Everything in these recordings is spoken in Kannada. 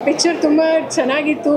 ಪಿಕ್ಚರ್ ತುಂಬ ಚೆನ್ನಾಗಿತ್ತು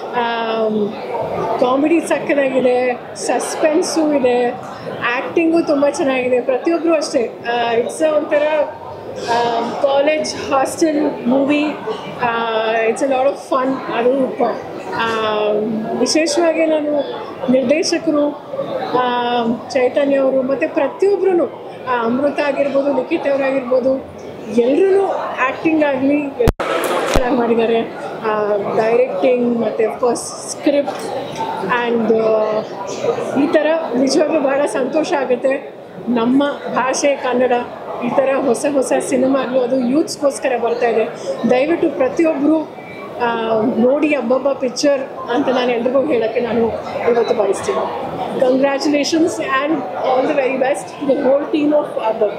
ಕಾಮಿಡಿ ಸಕ್ಕದಾಗಿದೆ ಸಸ್ಪೆನ್ಸು ಇದೆ ಆ್ಯಕ್ಟಿಂಗು ತುಂಬ ಚೆನ್ನಾಗಿದೆ ಪ್ರತಿಯೊಬ್ಬರು ಅಷ್ಟೇ ಇಟ್ಸ್ ಒಂಥರ college hostel movie it's a lot of fun ಅದು ಪ- ಆ, ವಿಶೇಷವಾಗಿ ನಾನು ನಿರ್ದೇಶಕರು ಆ, ಚೈತನ್ಯ ಅವರು ಮತ್ತು ಪ್ರತಿಯೊಬ್ಬರೂ ಅಮೃತ ಆಗಿರ್ಬೋದು ಲಿಖಿತ್ ಅವರಾಗಿರ್ಬೋದು ಎಲ್ಲರೂ ಆ್ಯಕ್ಟಿಂಗ್ ಆಗಲಿ ಚೆನ್ನಾಗಿ ಮಾಡಿದ್ದಾರೆ ಡೈರೆಕ್ಟಿಂಗ್ ಮತ್ತು ಅಫ್ಕೋರ್ಸ್ ಸ್ಕ್ರಿಪ್ಟ್ ಆ್ಯಂಡ್ ಈ ಥರ ನಿಜವಾಗ್ಲೂ ಬಹಳ ಸಂತೋಷ ಆಗುತ್ತೆ ನಮ್ಮ ಭಾಷೆ ಕನ್ನಡ ಈ ಥರ ಹೊಸ ಹೊಸ ಸಿನಿಮಾಗಳು ಅದು ಯೂತ್ಸ್ಗೋಸ್ಕರ ಬರ್ತಾ ಇದೆ ದಯವಿಟ್ಟು ಪ್ರತಿಯೊಬ್ಬರು ನೋಡಿ ಅಬ್ಬಬ್ಬ ಪಿಕ್ಚರ್ ಅಂತ ನಾನು ಎಲ್ರಿಗೂ ಹೇಳೋಕ್ಕೆ ನಾನು ಇವತ್ತು ಬಯಸ್ತೀನಿ congratulations and all the very best the whole team of Abbabba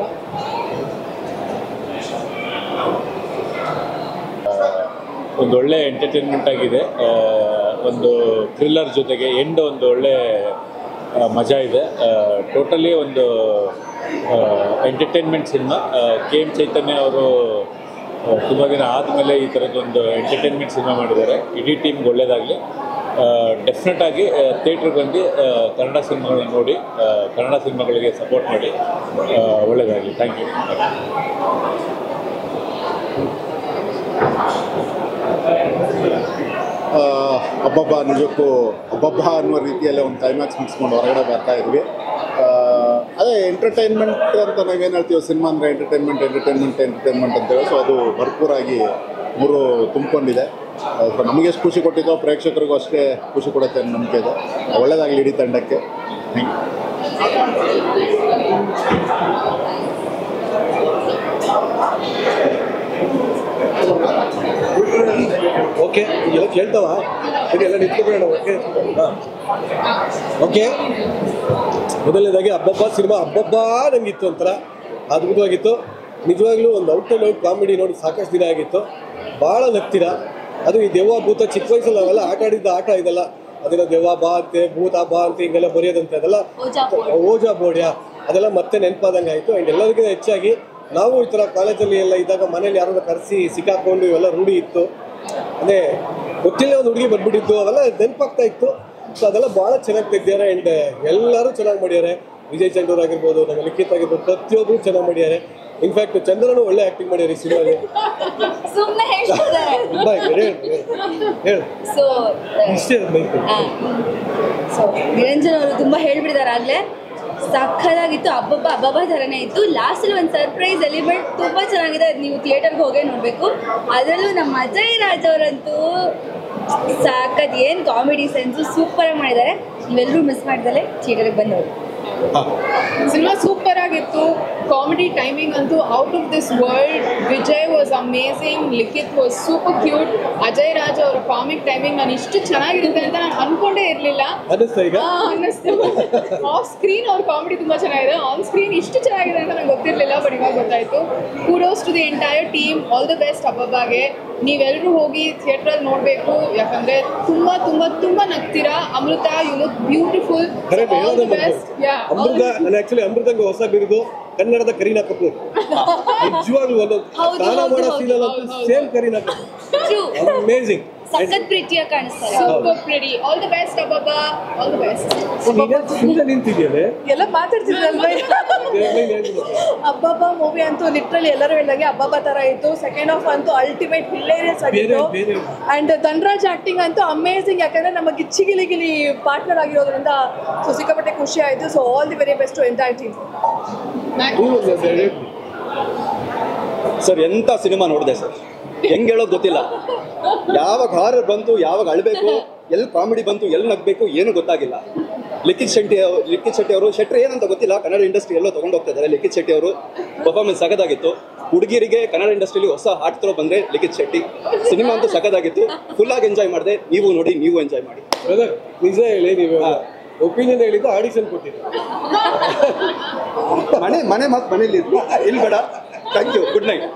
ಒಂದು ಒಳ್ಳೆ ಎಂಟರ್ಟೈನ್ಮೆಂಟ್ ಆಗಿದೆ ಆ, ಒಂದು ಥ್ರಿಲ್ಲರ್ ಜೊತೆಗೆ ಎಂಡ್ ಒಂದು ಒಳ್ಳೆ ಆ, ಮಜಾ ಇದೆ ಟೋಟಲಿ ಒಂದು entertainment cinema K M Chaitanya ಅವರು ತುಂಬ ದಿನ ಆದಮೇಲೆ ಈ ಥರದ್ದೊಂದು ಎಂಟರ್ಟೈನ್ಮೆಂಟ್ ಸಿನಿಮಾ ಮಾಡಿದ್ದಾರೆ ಇಡೀ ಟೀಮ್ಗೆ ಒಳ್ಳೆಯದಾಗಲಿ ಡೆಫಿನೆಟ್ ಆಗಿ ಥಿಯೇಟ್ರಿಗೆ ಬಂದು ಆ, ಕನ್ನಡ ಸಿನಿಮಾಗಳನ್ನ ನೋಡಿ ಆ, ಕನ್ನಡ ಸಿನಿಮಾಗಳಿಗೆ ಸಪೋರ್ಟ್ ಮಾಡಿ ಒಳ್ಳೆಯದಾಗಲಿ ಥ್ಯಾಂಕ್ ಯು ಹಬ್ಬಬ್ಬ ನಿಜಕ್ಕೂ ಹಬ್ಬಬ್ಬ ಅನ್ನುವ ರೀತಿಯಲ್ಲೇ ಒಂದು ಕ್ಲೈಮ್ಯಾಕ್ಸ್ ಮುಗಿಸ್ಕೊಂಡು ಹೊರಗಡೆ ಬರ್ತಾ ಇದ್ವಿ ಆ, ಅದೇ ಎಂಟರ್ಟೈನ್ಮೆಂಟ್ ಅಂತ ನಾವೇನು ಹೇಳ್ತೀವಿ ಸಿನಿಮಾ ಅಂದರೆ ಎಂಟರ್ಟೈನ್ಮೆಂಟ್ ಎಂಟರ್ಟೈನ್ಮೆಂಟ್ ಎಂಟರ್ಟೈನ್ಮೆಂಟ್ ಅಂತೇಳಿ ಸೊ ಅದು ಭರ್ಪೂರಾಗಿ ಮೂರು ತುಂಬಿಕೊಂಡಿದೆ ಸೊ ನಮಗೆ ಎಷ್ಟು ಖುಷಿ ಕೊಟ್ಟಿದ್ದೋ ಪ್ರೇಕ್ಷಕರಿಗೂ ಅಷ್ಟೇ ಖುಷಿ ಕೊಡುತ್ತೆ ಅನ್ನೋ ನಂಬಿಕೆ ಇದೆ ಒಳ್ಳೆಯದಾಗಲಿ ಇಡೀ ತಂಡಕ್ಕೆ ಥ್ಯಾಂಕ್ ಯು ಓಕೆ ಎಲ್ಲ ಕೇಳ್ತಾವ ಸರಿ ಎಲ್ಲ ನಿಂತ್ಕೊಬೇಡ ಓಕೆ ಹಾಂ ಓಕೆ ಮೊದಲನೇದಾಗಿ ಹಬ್ಬಬ್ಬ ಸಿನಿಮಾ ಹಬ್ಬಬ್ಬ ನಂಗಿತ್ತು ಒಂಥರ ಅದ್ಭುತವಾಗಿತ್ತು ನಿಜವಾಗ್ಲೂ ಒಂದು ಔಟ್ ಆ್ಯಂಡ್ ಔಟ್ ಕಾಮಿಡಿ ನೋಡಿ ಸಾಕಷ್ಟು ದಿನ ಆಗಿತ್ತು ಭಾಳ ನಗ್ತೀರ ಅದು ಈ ದೆವ್ವ ಭೂತ ಚಿಕ್ಕ ವಯಸ್ಸಲ್ಲಿ ನಾವೆಲ್ಲ ಆಟ ಆಡಿದ್ದ ಆಟ ಇದೆಲ್ಲ ಅದೆಲ್ಲ ದೆವ್ವ ಬಾ ಅಂತೆ ಭೂತ ಬಾ ಅಂತ ಹಿಂಗೆಲ್ಲ ಬರೆಯೋದಂತೆ ಅದೆಲ್ಲ ಓಜಾ ಬೋಡ್ಯಾ ಅದೆಲ್ಲ ಮತ್ತೆ ನೆನಪಾದಂಗೆ ಆಯಿತು ಆ್ಯಂಡ್ ಎಲ್ಲರಿಗಿಂತ ಹೆಚ್ಚಾಗಿ ನಾವು ಈ ಥರ ಕಾಲೇಜಲ್ಲಿ ಎಲ್ಲ ಇದ್ದಾಗ ಮನೇಲಿ ಯಾರನ್ನ ಕರೆಸಿ ಸಿಕ್ಕಾಕೊಂಡು ಇವೆಲ್ಲ ರೂಢಿ ಇತ್ತು ಅದೇ ಗೊತ್ತಿಲ್ಲ ಒಂದು ಹುಡುಗಿ ಬಂದ್ಬಿಟ್ಟಿತ್ತು ಅವೆಲ್ಲ ನೆನಪಾಗ್ತಾ ಇತ್ತು ಸೊ ಅದೆಲ್ಲ ಭಾಳ ಚೆನ್ನಾಗಿ ತೆಗ್ದಿದ್ದಾರೆ ಆ್ಯಂಡ್ ಎಲ್ಲರೂ ಚೆನ್ನಾಗಿ ಮಾಡಿದ್ದಾರೆ ವಿಜಯ್ ಚಂಡೂರ್ ಆಗಿರ್ಬೋದು ನಮ್ಮ ಲಿಖಿತ್ ಆಗಿರ್ಬೋದು ಪ್ರತಿಯೊಬ್ಬರು ಚೆನ್ನಾಗಿ ಮಾಡಿದ್ದಾರೆ ಇನ್ಫ್ಯಾಕ್ಟ್ ಚಂದ್ರನು ಒಳ್ಳೆ ಆ್ಯಕ್ಟಿಂಗ್ ಮಾಡಿದ್ದಾರೆ ಈ ಸಿನಿಮಾಲಿ ಸುಮ್ಮನೆ ಹೇಳ್ತಿದ್ದಾರೆ ಬಾಯ್ ಹೇಳು ಹೇಳು ಸೊ ಇಷ್ಟೇ ಬೈಕ್ ಸೊ ನಿರಂಜನ್ ಅವರು ತುಂಬಾ ಹೇಳ್ಬಿಟ್ಟಿದ್ದಾರೆ ಆಗ್ಲೇ ಸಖತ್ತಾಗಿತ್ತು ಹಬ್ಬಬ್ಬ ಹಬ್ಬಬ್ಬ ಥರನೇ ಇತ್ತು ಲಾಸ್ಟಲ್ಲಿ ಒಂದು ಸರ್ಪ್ರೈಸ್ ಎಲಿಮೆಂಟ್ ತುಂಬಾ ಚೆನ್ನಾಗಿದೆ ಅದ್ ನೀವು ಥಿಯೇಟರ್ಗೆ ಹೋಗೇ ನೋಡಬೇಕು ಅದರಲ್ಲೂ ನಮ್ಮ ಅಜಯ್ ರಾಜ್ ಅವರಂತೂ ಸಾಕದ್ ಏನು ಕಾಮಿಡಿ ಸೆನ್ಸು ಸೂಪರಾಗಿ ಮಾಡಿದ್ದಾರೆ ನೀವೆಲ್ಲರೂ ಮಿಸ್ ಮಾಡಿದಲ್ಲೇ ಥಿಯೇಟರ್ಗೆ ಬಂದು ನೋಡಿ ಸಿನಿಮಾ ಸೂಪರ್ ಆಗಿತ್ತು ಕಾಮಿಡಿ ಟೈಮಿಂಗ್ ಅಂತೂ out of this world Vijay was amazing Likhith was super cute Ajay Raj ಅವರ ಕಾಮಿಕ್ ಟೈಮಿಂಗ್ ನಾನು ಇಷ್ಟು ಚೆನ್ನಾಗಿರುತ್ತೆ ಅಂತ ನಾನು ಅನ್ಕೊಂಡೇ ಇರಲಿಲ್ಲ ಅನ್ನಿಸ್ತಾ ಈಗ ಅನ್ನಿಸ್ತು ಆಫ್ ಸ್ಕ್ರೀನ್ ಅವ್ರ ಕಾಮಿಡಿ ತುಂಬ ಚೆನ್ನಾಗಿದೆ ಆನ್ ಸ್ಕ್ರೀನ್ ಇಷ್ಟು ಚೆನ್ನಾಗಿದೆ ಅಂತ ನಂಗೆ ಗೊತ್ತಿರಲಿಲ್ಲ ಬಟ್ ಇವಾಗ ಗೊತ್ತಾಯಿತು kudos to the entire team all the best ಹಬ್ಬಬ್ಬಾಗೆ ನೀವೆಲ್ಲರೂ ಹೋಗಿ ಥಿಯೇಟ್ರಲ್ಲಿ ನೋಡಬೇಕು ಯಾಕಂದರೆ ತುಂಬ ತುಂಬ ತುಂಬ ನಗ್ತೀರಾ Amrutha you look beautiful correct all ಹೇಳೋದೇ ದಿ ಬೆಸ್ಟ್ ಯಾ ಅಮೃತ ನಾನು ಆಕ್ಚುಲಿ ಅಮೃತಂಗೆ ಹೊಸ ಬಿರುದು ಕನ್ನಡದ ಕರೀನಾ ಕಪೂರ್ ನಿಜವಾಗ್ಲೂ ಒಂದು ಹೌದು, ಸ್ನಾನ ಹೌದು, ಮಾಡೋ ಹೌದು, ಸೀನಲ್ಲಿ ಹೌದು, ಹೌದು. Same Kareena True. Kapoor amazing ಸಖತ್ ಪ್ರೀತಿಯಾಗಿ ಕಾಣಿಸ್ತಾರೆ super pretty all the best Abbabba all the best ಸುಮ್ಮನೆ ನಿಂತಿದೆಯೇ ಎಲ್ಲ ಮಾತಾಡ್ತಿದ್ರಲ್ವ ಅಬ್ಬಬ್ಬ ಮೂವಿ ಅಂತೂ ಲಿಟ್ರಲಿ ಎಲ್ಲರೂ ಹೇಳಿದಂಗೆ ಅಬ್ಬಬ್ಬ ಥರ ಇತ್ತು ಸೆಕೆಂಡ್ ಹಾಫ್ ಅಂತೂ ಅಲ್ಟಿಮೇಟ್ ಹಿಲ್ಲೇರಿಯಸ್ ಆಗಿತ್ತು ಬೇರೆ- ಅಂಡ್ ಧನ್ರಾಜ್ ಆಕ್ಟಿಂಗ್ ಅಂತೂ ಅಮೇಸಿಂಗ್ ಯಾಕಂದ್ರೆ ನಮ್ಮ ಗಿಚ್ಚಿ ಗಿಲಿ ಗಿಲಿ ಪಾರ್ಟ್ನರ್ ಆಗಿರೋದ್ರಿಂದ ಸೊ ಸಿಕ್ಕಾಪಟ್ಟೆ ಖುಷಿ ಆಯಿತು so all the very best to entire team sir ಎಂಥ ಸಿನಿಮಾ ನೋಡಿದೆ ಸರ್ ಹೆಂಗೆ ಹೇಳೋದು ಗೊತ್ತಿಲ್ಲ ಯಾವಾಗ ಹಾರರ್ ಬಂತು ಯಾವಾಗ ಅಳಬೇಕು ಎಲ್ಲಿ ಕಾಮಿಡಿ ಬಂತು ಎಲ್ಲಿ ನಗಬೇಕು ಏನು ಗೊತ್ತಾಗಿಲ್ಲ ಲಿಖಿತ್ ಶೆಟ್ಟಿ ಅವರು ಲಿಖಿತ್ ಶೆಟ್ಟಿ ಅವರು ಶೆಟ್ಟಿ ಏನಂತ ಗೊತ್ತಿಲ್ಲ ಕನ್ನಡ ಇಂಡಸ್ಟ್ರಿ ಎಲ್ಲೋ ತೊಗೊಂಡು ಹೋಗ್ತಾ ಇದ್ದಾರೆ ಲಿಖಿತ್ ಶೆಟ್ಟಿ ಅವರು ಪರ್ಫಾರ್ಮೆನ್ಸ್ ಸಖತ್ತಾಗಿತ್ತು ಹುಡುಗಿರಿಗೆ ಕನ್ನಡ ಇಂಡಸ್ಟ್ರಿಲಿ ಹೊಸ ಹಾಟ್ ಥ್ರೋ ಬಂದರೆ ಲಿಖಿತ್ ಶೆಟ್ಟಿ ಸಿನಿಮಾ ಅಂತೂ ಸಖತ್ತಾಗಿತ್ತು ಫುಲ್ಲಾಗಿ ಎಂಜಾಯ್ ಮಾಡಿದೆ ನೀವು ನೋಡಿ ನೀವು ಎಂಜಾಯ್ ಮಾಡಿ ಬ್ರದರ್ ನಿಜ ಹೇಳಿ ನೀವು ಒಪಿನಿಯನ್ ಹೇಳಿದ್ದು ಆಡಿಷನ್ ಕೊಟ್ಟಿದ್ದು ಮನೆ ಮನೆ ಮಾತು ಮನೇಲಿ ಇದ್ವಿ ಇಲ್ಲಿ ಬೇಡ thank you good night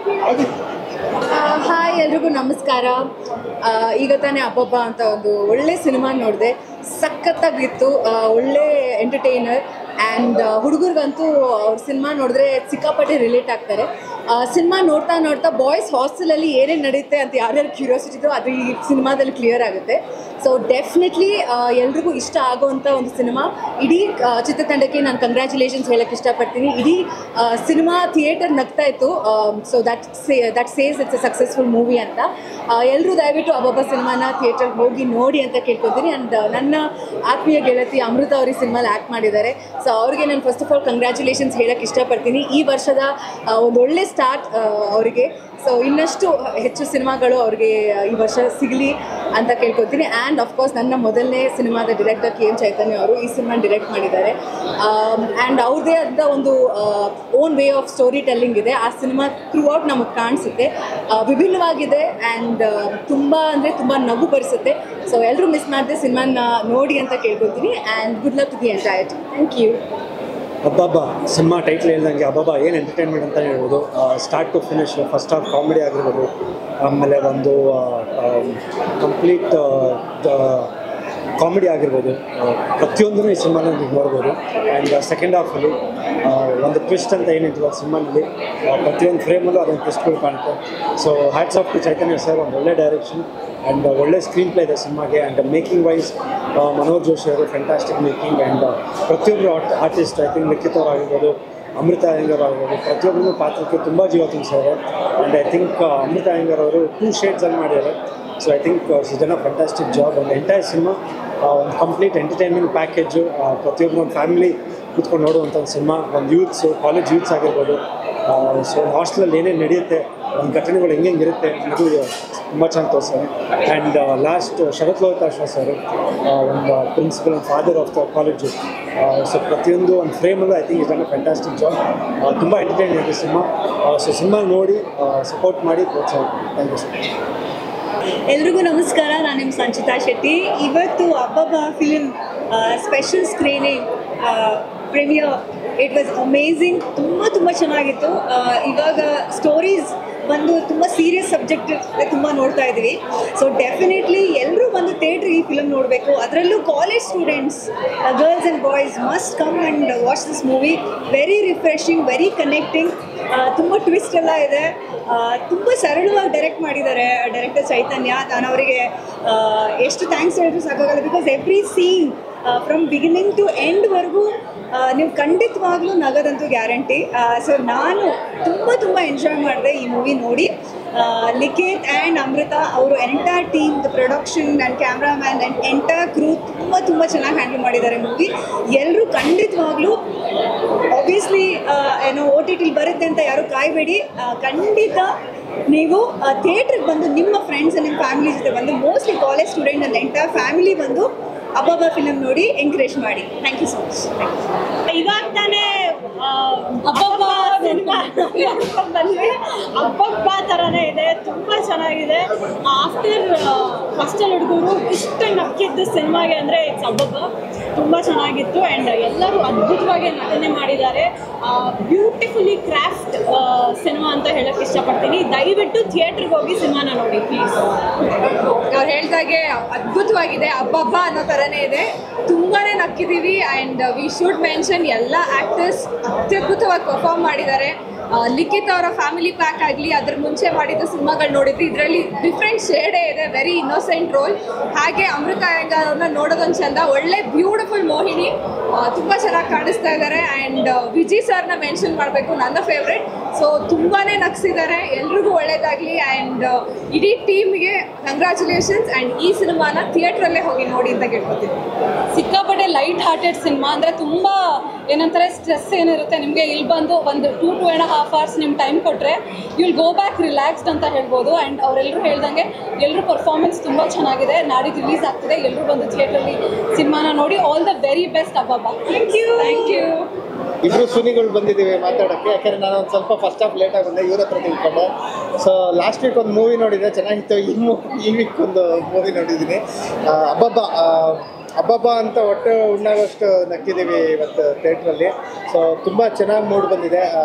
hi ಎಲ್ರಿಗೂ ನಮಸ್ಕಾರ ಆ, ಈಗ ತಾನೇ ಅಬ್ಬಬ್ಬ ಅಂತ ಒಂದು ಒಳ್ಳೆ ಸಿನಿಮಾ ನೋಡಿದೆ ಸಖತ್ತಾಗಿತ್ತು ಆ, ಒಳ್ಳೆ ಎಂಟರ್ಟೈನರ್ ಆ್ಯಂಡ್ ಹುಡುಗರಿಗಂತೂ ಅವ್ರ ಸಿನಿಮಾ ನೋಡಿದ್ರೆ ಸಿಕ್ಕಾಪಟ್ಟೆ ರಿಲೇಟ್ ಆಗ್ತಾರೆ ಸಿನಿಮಾ ನೋಡ್ತಾ ನೋಡ್ತಾ ಬಾಯ್ಸ್ ಹಾಸ್ಟೆಲಲ್ಲಿ ಏನೇನು ನಡೆಯುತ್ತೆ ಅಂತ ಯಾರ್ಯಾರು ಕ್ಯೂರಿಯಾಸಿಟಿ ಇದೋ ಅದು ಈ ಸಿನಿಮಾದಲ್ಲಿ ಕ್ಲಿಯರ್ ಆಗುತ್ತೆ ಸೊ ಡೆಫಿನೆಟ್ಲಿ ಎಲ್ರಿಗೂ ಇಷ್ಟ ಆಗುವಂಥ ಒಂದು ಸಿನಿಮಾ ಇಡೀ ಆ, ಚಿತ್ರತಂಡಕ್ಕೆ ನಾನು ಕಂಗ್ರ್ಯಾಚುಲೇಷನ್ಸ್ ಹೇಳಕ್ಕೆ ಇಷ್ಟಪಡ್ತೀನಿ ಇಡೀ ಸಿನಿಮಾ ಥಿಯೇಟರ್ ನಗ್ತಾ ಇತ್ತು so that say that says it's a successful movie ಅಂತ ಎಲ್ಲರೂ ದಯವಿಟ್ಟು ಅಬ್ಬಬ್ಬ ಸಿನಿಮಾನ ಥಿಯೇಟರ್ಗೆ ಹೋಗಿ ನೋಡಿ ಅಂತ ಕೇಳ್ಕೊತೀನಿ ಆ್ಯಂಡ್ ನನ್ನ ಆತ್ಮೀಯ ಗೆಳತಿ ಅಮೃತ ಅವ್ರ ಈ ಸಿನಿಮಾಲಿ ಆ್ಯಕ್ಟ್ ಮಾಡಿದ್ದಾರೆ ಸೊ ಅವ್ರಿಗೆ ನಾನು ಫಸ್ಟ್ ಆಫ್ ಆಲ್ ಕಂಗ್ರ್ಯಾಚುಲೇಷನ್ಸ್ ಹೇಳಕ್ಕೆ ಇಷ್ಟಪಡ್ತೀನಿ ಈ ವರ್ಷದ ಆ, ಒಂದು ಒಳ್ಳೆ ಸ್ಟಾರ್ಟ್ ಅವರಿಗೆ ಸೊ ಇನ್ನಷ್ಟು ಹೆಚ್ಚು ಸಿನಿಮಾಗಳು ಅವ್ರಿಗೆ ಈ ವರ್ಷ ಸಿಗಲಿ ಅಂತ ಕೇಳ್ಕೊತೀನಿ ಆ್ಯಂಡ್ ಅಫ್ಕೋರ್ಸ್ ನನ್ನ ಮೊದಲನೇ ಸಿನಿಮಾದ ಡೈರೆಕ್ಟರ್ ಕೆ ಎಂ ಚೈತನ್ಯ ಅವರು ಈ ಸಿನಿಮಾ ಡೈರೆಕ್ಟ್ ಮಾಡಿದ್ದಾರೆ ಆ್ಯಂಡ್ ಅವ್ರದ್ದೇ ಆದ ಒಂದು own way of story telling ಇದೆ ಆ ಸಿನಿಮಾ ಥ್ರೂ ಔಟ್ ನಮಗೆ ಕಾಣಿಸುತ್ತೆ ಆ, ವಿಭಿನ್ನವಾಗಿದೆ ಆ್ಯಂಡ್ ತುಂಬ ಅಂದರೆ ತುಂಬ ನಗು ಬರಿಸುತ್ತೆ ಸೊ ಎಲ್ಲರೂ ಮಿಸ್ ಮಾಡದೆ ಸಿನಿಮಾನ ನೋಡಿ ಅಂತ ಕೇಳ್ಕೊತೀನಿ and good luck to the entire thank you Abbabba cinema title ಹೇಳ್ದಂಗೆ ಅಬ್ಬಬ್ಬ ಏನು ಎಂಟರ್ಟೈನ್ಮೆಂಟ್ ಅಂತ ಹೇಳ್ಬೋದು start to finish first half comedy ಆಗಿರ್ಬೋದು ಆಮೇಲೆ ಒಂದು ಕಂಪ್ಲೀಟ್ ಕಾಮಿಡಿ ಆಗಿರ್ಬೋದು ಆ, ಪ್ರತಿಯೊಂದನ್ನು ಈ ಸಿನಿಮಾನ ನೀವು ನೋಡ್ಬೋದು ಆ್ಯಂಡ್ ಸೆಕೆಂಡ್ ಹಾಫಲ್ಲಿ ಒಂದು ಟ್ವಿಸ್ಟ್ ಅಂತ ಏನಿದೆ ಆ ಸಿನಿಮಾನಲ್ಲಿ ಪ್ರತಿಯೊಂದು ಫ್ರೇಮಲ್ಲೂ ಅದೊಂದು ಟ್ವಿಸ್ಟ್ಗಳು ಕಾಣುತ್ತೆ so hats off to Chaitanya sir ಒಂದು ಒಳ್ಳೆ ಡೈರೆಕ್ಷನ್ ಆ್ಯಂಡ್ ಒಳ್ಳೆ ಸ್ಕ್ರೀನ್ ಪ್ಲೇ ಇದೆ ಸಿನಿಮಾಗೆ and making wise Manoj Joshi ಅವರು ಫ್ಯಾಂಟಾಸ್ಟಿಕ್ ಮೇಕಿಂಗ್ ಆ್ಯಂಡ್ ಪ್ರತಿಯೊಬ್ಬರು art artist I think Likhith ಅವ್ರು ಆಗಿರ್ಬೋದು ಅಮೃತ ಅಯ್ಯಂಗರ್ ಆಗಿರ್ಬೋದು ಪ್ರತಿಯೊಬ್ಬರು ಪಾತ್ರಕ್ಕೆ ತುಂಬ ಜೀವ ತುಂಬಿಸಿದ್ದಾರೆ and I think Amrutha Iyengar ಅವರು ಟೂ ಶೇಡ್ಸಲ್ಲಿ ಮಾಡಿದ್ದಾರೆ ಸೊ ಐ ಥಿಂಕ್ ಜನ ಫ್ಯಾಂಟಾಸ್ಟಿಕ್ ಜಾಬ್ ಒಂದು ಎಂಟೈರ್ ಸಿನಿಮಾ ಒಂದು ಕಂಪ್ಲೀಟ್ ಎಂಟರ್ಟೈನ್ಮೆಂಟ್ ಪ್ಯಾಕೇಜು ಪ್ರತಿಯೊಬ್ಬರು ಒಂದು ಫ್ಯಾಮಿಲಿ ಕೂತ್ಕೊಂಡು ನೋಡುವಂಥ ಒಂದು ಸಿನಿಮಾ ಒಂದು ಯೂತ್ಸು ಕಾಲೇಜ್ ಯೂತ್ಸ್ ಆಗಿರ್ಬೋದು ಸೊ ಒಂದು ಹಾಸ್ಟೆಲಲ್ಲಿ ಏನೇನು ನಡೆಯುತ್ತೆ ಒಂದು ಘಟನೆಗಳು ಹೆಂಗೆ ಇರುತ್ತೆ ಅನ್ನೋದು ತುಂಬ ಚೆನ್ನಾಗಿ ತೋರಿಸ್ತಾರೆ and last Sharath Lohitashwa sir ಒಂದು principal and father of the college so ಪ್ರತಿಯೊಂದು ಒಂದು ಫ್ರೇಮಲ್ಲೂ ಐ ಥಿಂಕ್ ಇದನ್ನು ಫ್ಯಾಂಟಾಸ್ಟಿಕ್ ಜಾಬ್ ತುಂಬ ಎಂಟರ್ಟೈನ್ ಇದೆ ಸಿನಿಮಾ ಸೊ ಸಿನಿಮಾ ನೋಡಿ ಸಪೋರ್ಟ್ ಮಾಡಿ ಪ್ರೋತ್ಸಾಹ ಥ್ಯಾಂಕ್ ಯು ಸೊ ಮಚ್ ಎಲ್ರಿಗೂ ನಮಸ್ಕಾರ ನಾನು ನಿಮ್ಮ ಸಂಚಿತಾ ಶೆಟ್ಟಿ ಇವತ್ತು Abbabba film special screening premiere it was amazing ತುಂಬ ತುಂಬ ಚೆನ್ನಾಗಿತ್ತು ಆ, ಇವಾಗ ಸ್ಟೋರೀಸ್ ಬಂದು ತುಂಬ ಸೀರಿಯಸ್ ಸಬ್ಜೆಕ್ಟ್ ತುಂಬ ನೋಡ್ತಾ ಇದ್ದೀವಿ ಸೊ ಡೆಫಿನೆಟ್ಲಿ ಎಲ್ಲರೂ ಬಂದು ಥಿಯೇಟ್ರ್ ಈ ಫಿಲಮ್ ನೋಡಬೇಕು ಅದರಲ್ಲೂ college students girls and boys must come and watch this movie very refreshing very connecting ತುಂಬ ಟ್ವಿಸ್ಟ್ ಎಲ್ಲ ಇದೆ ತುಂಬ ಸರಳವಾಗಿ ಡೈರೆಕ್ಟ್ ಮಾಡಿದ್ದಾರೆ ಡೈರೆಕ್ಟರ್ ಚೈತನ್ಯ ನಾನು ಅವರಿಗೆ ಎಷ್ಟು ಥ್ಯಾಂಕ್ಸ್ ಹೇಳಿದ್ರು ಸಾಕಾಗಲ್ಲ because every scene from beginning to ಎಂಡ್ವರೆಗೂ ನೀವು ಖಂಡಿತವಾಗ್ಲೂ ನಗದಂತೂ ಗ್ಯಾರಂಟಿ ಸೊ ನಾನು ತುಂಬ ತುಂಬ ಎಂಜಾಯ್ ಮಾಡಿದೆ ಈ ಮೂವಿ ನೋಡಿ ಆ, ಲಿಖಿತ್ ಆ್ಯಂಡ್ ಅಮೃತ ಅವರು entire team the production and cameraman and entire crew ತುಂಬ ತುಂಬ ಚೆನ್ನಾಗಿ ಹ್ಯಾಂಡಲ್ ಮಾಡಿದ್ದಾರೆ ಮೂವಿ ಎಲ್ಲರೂ ಖಂಡಿತವಾಗ್ಲೂ ಆಬ್ವಿಯಸ್ಲಿ ಏನೋ ಓ ಟಿ ಟಿಲಿ ಬರುತ್ತೆ ಅಂತ ಯಾರು ಕಾಯಬೇಡಿ ಖಂಡಿತ ನೀವು ಥಿಯೇಟ್ರಿಗೆ ಬಂದು ನಿಮ್ಮ ಫ್ರೆಂಡ್ಸ್ ನಿಮ್ಮ ಫ್ಯಾಮಿಲಿ ಜೊತೆ ಬಂದು mostly college student and entire family ಬಂದು ಅಬ್ಬಬ್ಬ ಫಿಲಮ್ ನೋಡಿ ಎಂಕರೇಜ್ ಮಾಡಿ ಥ್ಯಾಂಕ್ ಯು ಸೊ ಮಚ್ ಇವಾಗ ತಾನೇ ಅಬ್ಬಬ್ಬ ಸಿನಿಮಾ ನೋಡ್ಕೊಂಡ್ ಬಂದ್ವಿ ಅಬ್ಬಬ್ಬ ಥರನೇ ಇದೆ ತುಂಬ ಚೆನ್ನಾಗಿದೆ ಆಫ್ಟರ್ ಹಾಸ್ಟೆಲ್ ಹುಡುಗರು ಇಷ್ಟು ನಕ್ಕಿದ್ದು ಸಿನಿಮಾಗೆ ಅಂದರೆ ಇಟ್ಸ್ ಅಬ್ಬಬ್ಬ ತುಂಬ ಚೆನ್ನಾಗಿತ್ತು ಆ್ಯಂಡ್ ಎಲ್ಲರೂ ಅದ್ಭುತವಾಗಿ ನಟನೆ ಮಾಡಿದ್ದಾರೆ ಬ್ಯೂಟಿಫುಲಿ ಕ್ರಾಫ್ಟ್ ಸಿನಿಮಾ ಅಂತ ಹೇಳಕ್ಕೆ ಇಷ್ಟಪಡ್ತೀನಿ ದಯವಿಟ್ಟು ಥಿಯೇಟ್ರಿಗೆ ಹೋಗಿ ಸಿನಿಮಾನ ನೋಡಿ ಪ್ಲೀಸ್ ಅವ್ರು ಹೇಳ್ದಾಗೆ ಅದ್ಭುತವಾಗಿದೆ ಹಬ್ಬ ಅನ್ನೋ ಥರನೇ ಇದೆ ತುಂಬಾನೇ ನಕ್ಕಿದ್ದೀವಿ ಆ್ಯಂಡ್ ವಿ ಶುಡ್ ಮೆನ್ಷನ್ ಎಲ್ಲ ಆ್ಯಕ್ಟರ್ಸ್ ಅತ್ಯದ್ಭುತವಾಗಿ ಪರ್ಫಾರ್ಮ್ ಮಾಡಿದ್ದಾರೆ ಆ, ಲಿಖಿತ್ ಅವರ ಫ್ಯಾಮಿಲಿ ಪ್ಯಾಕ್ ಆಗಲಿ ಅದ್ರ ಮುಂಚೆ ಮಾಡಿದ ಸಿನಿಮಾಗಳು ನೋಡಿದ್ವಿ ಇದರಲ್ಲಿ ಡಿಫ್ರೆಂಟ್ ಶೇಡೇ ಇದೆ ವೆರಿ ಇನ್ನೋಸೆಂಟ್ ರೋಲ್ ಹಾಗೆ ಅಮೃತ ಅಯ್ಯಂಗಾರ್ ಅವ್ರನ್ನ ನೋಡೋದೊಂದು ಚಂದ ಒಳ್ಳೆ ಬ್ಯೂಟಿಫುಲ್ ಮೋಹಿನಿ ಆ, ತುಂಬ ಚೆನ್ನಾಗಿ ಕಾಣಿಸ್ತಾ ಇದ್ದಾರೆ ಆ್ಯಂಡ್ ವಿಜಯ್ ಸರ್ನ ಮೆನ್ಷನ್ ಮಾಡಬೇಕು ನನ್ನ ಫೇವ್ರೆಟ್ ಸೊ ತುಂಬಾ ನಗ್ಸಿದ್ದಾರೆ ಎಲ್ರಿಗೂ ಒಳ್ಳೇದಾಗಲಿ ಆ್ಯಂಡ್ ಇಡೀ ಟೀಮ್ಗೆ ಕಂಗ್ರ್ಯಾಚುಲೇಷನ್ಸ್ ಆ್ಯಂಡ್ ಈ ಸಿನಿಮಾನ ಥಿಯೇಟ್ರಲ್ಲೇ ಹೋಗಿ ನೋಡಿ ಅಂತ ಕೇಳ್ಕೊತೀನಿ ಸಿಕ್ಕಾಪಟ್ಟೆ ಲೈಟ್ ಹಾರ್ಟೆಡ್ ಸಿನಿಮಾ ಅಂದರೆ ತುಂಬ ಏನಂತಾರೆ ಸ್ಟ್ರೆಸ್ ಏನಿರುತ್ತೆ ನಿಮಗೆ ಇಲ್ಲಿ ಬಂದು ಒಂದು two two and half hours ನಿಮ್ಮ ಟೈಮ್ ಕೊಟ್ಟರೆ ಯುಲ್ ಗೋ ಬ್ಯಾಕ್ ರಿಲ್ಯಾಕ್ಸ್ಡ್ ಅಂತ ಹೇಳ್ಬೋದು ಆ್ಯಂಡ್ ಅವರೆಲ್ಲರೂ ಹೇಳ್ದಂಗೆ ಎಲ್ಲರೂ ಪರ್ಫಾರ್ಮೆನ್ಸ್ ತುಂಬ ಚೆನ್ನಾಗಿದೆ ನಾಡಿದ್ದು ರಿಲೀಸ್ ಆಗ್ತಿದೆ ಎಲ್ಲರೂ ಬಂದು ಥಿಯೇಟ್ರಲ್ಲಿ ಸಿನಿಮಾನ ನೋಡಿ all the very best Abbabba thank you thank you ಇಬ್ರು ಸುನಿಗಳು ಬಂದಿದ್ದೀವಿ ಮಾತಾಡೋಕ್ಕೆ ಯಾಕಂದ್ರೆ ನಾನು ಒಂದು ಸ್ವಲ್ಪ ಫಸ್ಟ್ ಹಾಫ್ ಲೇಟಾಗಿ ಬಂದೆ ಇವ್ರ ಹತ್ರ ತಿಳ್ಕೊಂಡೆ ಸೊ ಲಾಸ್ಟ್ ವೀಕ್ ಒಂದು ಮೂವಿ ನೋಡಿದ್ದೆ ಚೆನ್ನಾಗಿತ್ತು ಈ ಮೂ ಈ ವೀಕ್ ಒಂದು ಮೂವಿ ನೋಡಿದ್ದೀನಿ ಆ, ಅಬ್ಬಬ್ಬ ಆ, ಅಬ್ಬಬ್ಬ ಅಂತ ಹೊಟ್ಟೆ ಉಣ್ಣಾಗೋಷ್ಟು ನಕ್ಕಿದ್ದೀವಿ ಇವತ್ತು ಥಿಯೇಟ್ರಲ್ಲಿ ಸೊ ತುಂಬ ಚೆನ್ನಾಗಿ ಮೂಡ್ ಬಂದಿದೆ ಆ,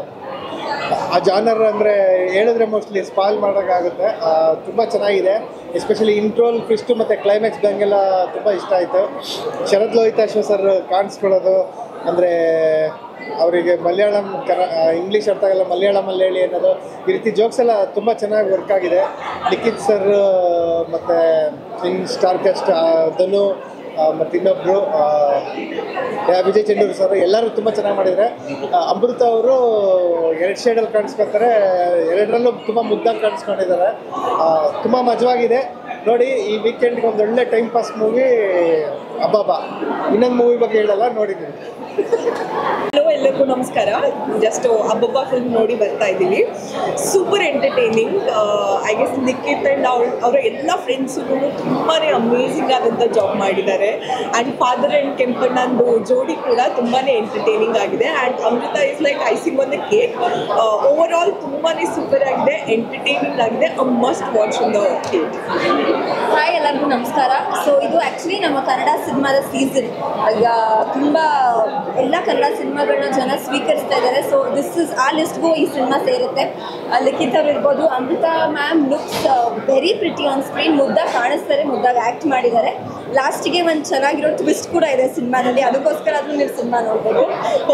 ಆ ಜಾನರ್ ಅಂದರೆ ಹೇಳಿದ್ರೆ ಮೋಸ್ಟ್ಲಿ ಸ್ಪಾಲ್ ಮಾಡೋಕ್ಕಾಗುತ್ತೆ ತುಂಬ ಚೆನ್ನಾಗಿದೆ ಎಸ್ಪೆಷಲಿ ಇಂಟ್ರೋಲ್ ಫಿಸ್ಟು ಮತ್ತು ಕ್ಲೈಮ್ಯಾಕ್ಸ್ ಬ್ಯಾಂಗೆಲ್ಲ ತುಂಬ ಇಷ್ಟ ಆಯಿತು ಶರದ್ ಲೋಹಿತಾಶ್ವ ಸರ್ ಕಾಣಿಸ್ಕೊಳ್ಳೋದು ಅಂದರೆ ಅವರಿಗೆ ಮಲಯಾಳಂ ಕರ ಇಂಗ್ಲೀಷ್ ಅರ್ಥ ಆಗಲ್ಲ ಮಲಯಾಳಮಲ್ಲಿ ಹೇಳಿ ಅನ್ನೋದು ಈ ರೀತಿ ಜೋಕ್ಸ್ ಎಲ್ಲ ತುಂಬ ಚೆನ್ನಾಗಿ ವರ್ಕ್ ಆಗಿದೆ ಲಿಖಿತ್ ಸರ್ ಮತ್ತು ಇನ್ ಸ್ಟಾರ್ ಕ್ಯಾಸ್ಟ್ ಧನು ಮತ್ತು ಇನ್ನೊಬ್ಬರು ವಿಜಯ್ ಚಂಡೂರು ಸರ್ ಎಲ್ಲರೂ ತುಂಬ ಚೆನ್ನಾಗಿ ಮಾಡಿದ್ದಾರೆ ಆ, ಅಮೃತ ಅವರು ಎರಡು ಶೇಡಲ್ಲಿ ಕಾಣಿಸ್ಕೊತಾರೆ ಎರಡರಲ್ಲೂ ತುಂಬ ಮುದ್ದಾಗಿ ಕಾಣಿಸ್ಕೊಂಡಿದ್ದಾರೆ ತುಂಬ ಮಜವಾಗಿದೆ ನೋಡಿ ಈ ವೀಕೆಂಡ್ಗೆ ಒಂದು ಒಳ್ಳೆ ಟೈಮ್ ಪಾಸ್ ಮೂವಿ ಅಬ್ಬಾಬಾ ಇನ್ನೊಂದು ಮೂವಿ ಬಗ್ಗೆ ಹೇಳಲ್ಲ ನೋಡಿದ್ದೀನಿ ಹಲೋ ಎಲ್ಲರಿಗೂ ನಮಸ್ಕಾರ ಜಸ್ಟ್ ಹಬ್ಬಬ್ಬ ಫಿಲ್ಮ್ ನೋಡಿ ಬರ್ತಾ ಇದ್ದೀವಿ super entertaining I guess Nikhith and ಅವ್ರ ಅವರ ಎಲ್ಲ ಫ್ರೆಂಡ್ಸು ತುಂಬಾ ಅಮೇಝಿಂಗ್ ಆದಂಥ ಜಾಬ್ ಮಾಡಿದ್ದಾರೆ ಆ್ಯಂಡ್ ಫಾದರ್ ಆ್ಯಂಡ್ ಕೆಂಪಣ್ಣಂದು ಜೋಡಿ ಕೂಡ ತುಂಬಾ ಎಂಟರ್ಟೈನಿಂಗ್ ಆಗಿದೆ and Amrutha is like icing on the cake over all ತುಂಬಾ ಸೂಪರ್ ಆಗಿದೆ ಎಂಟರ್ಟೈನಿಂಗ್ ಆಗಿದೆ a must watch in the cake hi ಎಲ್ಲರಿಗೂ ನಮಸ್ಕಾರ ಸೊ ಇದು ಆ್ಯಕ್ಚುಲಿ ನಮ್ಮ ಕನ್ನಡ ಸಿನಿಮಾದ ಸೀಸನ್ ಈಗ ತುಂಬ ಎಲ್ಲ ಕನ್ನಡ ಸಿನಿಮಾಗಳನ್ನ ಜನ ಸ್ವೀಕರಿಸ್ತಾ ಇದ್ದಾರೆ ಸೊ ದಿಸ್ ಇಸ್ ಆ ಲಿಸ್ಟ್ಗೂ ಈ ಸಿನಿಮಾ ಸೇರುತ್ತೆ ಆ, ಲಿಖಿತ್ ಅವ್ರು ಇರ್ಬೋದು Amrutha ma'am looks very pretty on screen ಮುದ್ದಾಗಿ ಕಾಣಿಸ್ತಾರೆ ಮುದ್ದಾಗಿ ಆ್ಯಕ್ಟ್ ಮಾಡಿದ್ದಾರೆ ಲಾಸ್ಟಿಗೆ ಒಂದು ಚೆನ್ನಾಗಿರೋ ಟ್ವಿಸ್ಟ್ ಕೂಡ ಇದೆ ಸಿನಿಮಾದಲ್ಲಿ ಅದಕ್ಕೋಸ್ಕರ ಆದ್ರೂ ನೀವು ಸಿನಿಮಾ ನೋಡ್ಬೋದು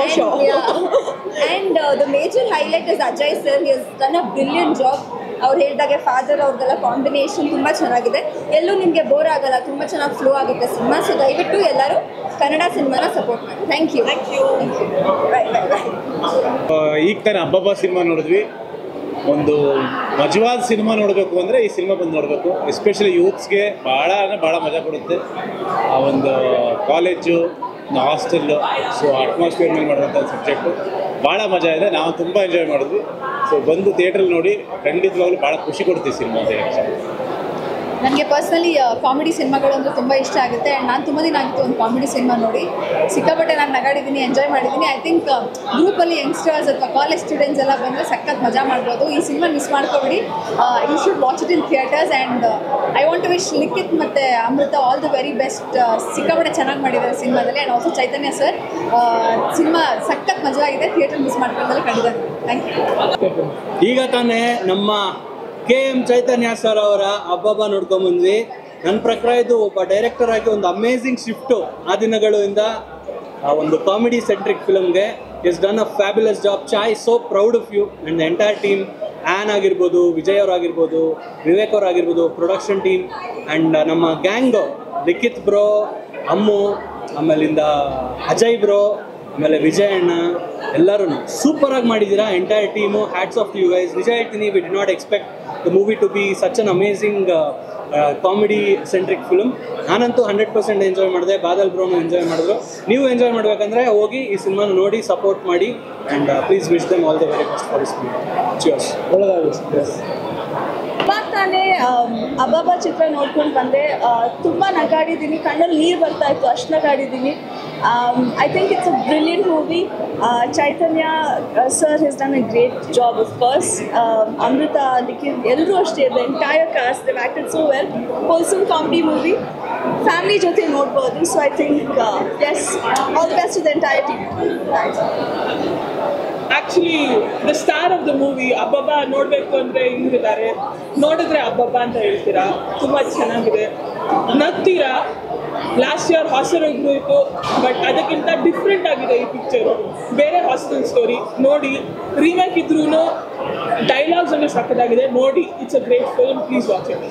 and the major highlight is Ajay sir is done a brilliant job ಅವ್ರು ಹೇಳಿದಾಗೆ ಫಾದರ್ ಅವ್ರದ್ದೆಲ್ಲ ಕಾಂಬಿನೇಷನ್ ತುಂಬ ಚೆನ್ನಾಗಿದೆ ಎಲ್ಲೂ ನಿಮಗೆ ಬೋರ್ ಆಗಲ್ಲ ತುಂಬ ಚೆನ್ನಾಗಿ ಫ್ಲೋ ಆಗುತ್ತೆ ಸಿನಿಮಾ ಸೊ ದಯವಿಟ್ಟು ಎಲ್ಲರೂ ಕನ್ನಡ ಸಿನಿಮಾನ ಸಪೋರ್ಟ್ ಮಾಡಿ thank you thank you bye bye bye ಈಗ ತಾನೇ ಹಬ್ಬಬ್ಬ ಸಿನಿಮಾ ನೋಡಿದ್ವಿ ಒಂದು ಮಜವಾದ ಸಿನಿಮಾ ನೋಡಬೇಕು ಅಂದರೆ ಈ ಸಿನಿಮಾ ಬಂದು ನೋಡಬೇಕು ಎಸ್ಪೆಷಲಿ ಯೂತ್ಸ್ಗೆ ಭಾಳ ಅಂದರೆ ಭಾಳ ಮಜಾ ಕೊಡುತ್ತೆ ಆ ಒಂದು ಕಾಲೇಜು ಹಾಸ್ಟೆಲ್ಲು ಸೊ ಅಟ್ಮಾಸ್ಫಿಯರ್ ಮೇಲೆ ಮಾಡುವಂಥ ಸಬ್ಜೆಕ್ಟು ಭಾಳ ಮಜಾ ಇದೆ ನಾವು ತುಂಬ ಎಂಜಾಯ್ ಮಾಡಿದ್ವಿ ಸೊ ಬಂದು ಥಿಯೇಟ್ರಲ್ಲಿ ನೋಡಿ ಖಂಡಿತವಾಗ್ಲೂ ಭಾಳ ಖುಷಿ ಕೊಡ್ತೀವಿ ಸಿನಿಮಾ ಅಂತ ಹೇಳಿ ನನಗೆ ಪರ್ಸ್ನಲಿ ಕಾಮಿಡಿ ಸಿನಿಮಾಗಳು ಅಂದರೆ ತುಂಬ ಇಷ್ಟ ಆಗುತ್ತೆ ಆ್ಯಂಡ್ ನಾನು ತುಂಬ ದಿನ ಆಗಿತ್ತು ಒಂದು ಕಾಮಿಡಿ ಸಿನಿಮಾ ನೋಡಿ ಸಿಕ್ಕಾಪಟ್ಟೆ ನಾನು ನಗಾಡಿದ್ದೀನಿ ಎಂಜಾಯ್ ಮಾಡಿದ್ದೀನಿ ಐ ಥಿಂಕ್ ಗ್ರೂಪಲ್ಲಿ ಯಂಗ್ಸ್ಟರ್ಸ್ ಅಥವಾ ಕಾಲೇಜ್ ಸ್ಟೂಡೆಂಟ್ಸ್ ಎಲ್ಲ ಬಂದರೆ ಸಖತ್ ಮಜಾ ಮಾಡ್ಬೋದು ಈ ಸಿನಿಮಾ ಮಿಸ್ ಮಾಡ್ಕೊಬೇಡಿ you should watch it in theatres and I want to wish Likhith ಮತ್ತು Amrutha all the very best ಸಿಕ್ಕಾಪಟ್ಟೆ ಚೆನ್ನಾಗಿ ಮಾಡಿದ್ದಾರೆ ಸಿನಿಮಾದಲ್ಲಿ and also Chaitanya sir cinema ಸಖತ್ ಮಜಾ ಆಗಿದೆ ಥಿಯೇಟರ್ ಮಿಸ್ ಮಾಡ್ಕೊಂಡ್ರೆ ಖಂಡಿತ ಥ್ಯಾಂಕ್ ಯು ಈಗ ತಾನೇ ನಮ್ಮ ಕೆ ಎಂ ಚೈತನ್ಯ ಸರ್ ಅವರ ಹಬ್ಬಬ್ಬ ನೋಡ್ಕೊಂಬಂದ್ವಿ ನನ್ನ ಪ್ರಕಾರ ಇದು ಒಬ್ಬ ಡೈರೆಕ್ಟರ್ ಆಗಿ ಒಂದು ಅಮೇಝಿಂಗ್ ಶಿಫ್ಟು ಆ ದಿನಗಳಿಂದ ಆ ಒಂದು ಕಾಮಿಡಿ ಸೆಂಟ್ರಿಕ್ ಫಿಲಮ್ಗೆ is done a fabulous job ಚಾಯ್ so proud of you and entire team ಆ್ಯನ್ ಆಗಿರ್ಬೋದು ವಿಜಯ್ ಅವರಾಗಿರ್ಬೋದು ವಿವೇಕ್ ಅವರಾಗಿರ್ಬೋದು ಪ್ರೊಡಕ್ಷನ್ ಟೀಮ್ ಆ್ಯಂಡ್ ನಮ್ಮ ಗ್ಯಾಂಗ್ ಲಿಖಿತ್ ಬ್ರೋ ಅಮ್ಮು ಆಮೇಲಿಂದ ಅಜಯ್ ಬ್ರೋ ಆಮೇಲೆ ವಿಜಯ್ ಅಣ್ಣ ಎಲ್ಲರೂ ಸೂಪರ್ ಆಗಿ ಮಾಡಿದ್ದೀರಾ entire team hats off you guys ನಿಜ ಹೇಳ್ತೀನಿ we did not expect the movie to be such an amazing comedy centric film ನಾನಂತೂ ಹಂಡ್ರೆಡ್ ಪರ್ಸೆಂಟ್ ಎಂಜಾಯ್ ಮಾಡಿದೆ ಬಾದಲ್ ಬ್ರೋನು ಎಂಜಾಯ್ ಮಾಡಿದ್ರು ನೀವು ಎಂಜಾಯ್ ಮಾಡಬೇಕಂದ್ರೆ ಹೋಗಿ ಈ ಸಿನಿಮಾನ ನೋಡಿ ಸಪೋರ್ಟ್ ಮಾಡಿ and please wish them all the very best for is cheers ಇವಾಗ ತಾನೇ ಅಬ್ಬಬ್ಬ ಚಿತ್ರ ನೋಡ್ಕೊಂಡು ಬಂದೆ ತುಂಬ ನಗಾಡಿದ್ದೀನಿ ಕಣ್ಣಲ್ಲಿ ನೀರು ಬರ್ತಾ ಇತ್ತು ಅಷ್ಟು ನಗಾಡಿದ್ದೀನಿ I think it's a brilliant movie Chaitanya sir his done a great job of course Amrutha Likhith ಎಲ್ಲರೂ ಅಷ್ಟೇ the entire cast the acted so well wholesome comedy movie family ಜೊತೆ ನೋಡ್ಬೋದು so I think yes all the best the entire team actually the star of the movie Abbabba ನೋಡಬೇಕು ಅಂದರೆ ಹಿಂಗಿದ್ದಾರೆ ನೋಡಿದ್ರೆ ಅಬ್ಬಬ್ಬ ಅಂತ ಹೇಳ್ತೀರಾ ತುಂಬ ಚೆನ್ನಾಗಿದೆ ನಗ್ತೀರಾ ಲಾಸ್ಟ್ ಇಯರ್ ಹಾಸ್ಟೆಲ್ ಇತ್ತು ಬಟ್ ಅದಕ್ಕಿಂತ ಡಿಫ್ರೆಂಟ್ ಆಗಿದೆ ಈ ಪಿಕ್ಚರು ಬೇರೆ ಹಾಸ್ಟೆಲ್ ಸ್ಟೋರಿ ನೋಡಿ ರೀಮೇಕ್ ಇದ್ರೂ ಡೈಲಾಗ್ಸ್ ಎಲ್ಲ ಸಕ್ಕತ್ತಾಗಿದೆ ನೋಡಿ it's a great film please watch it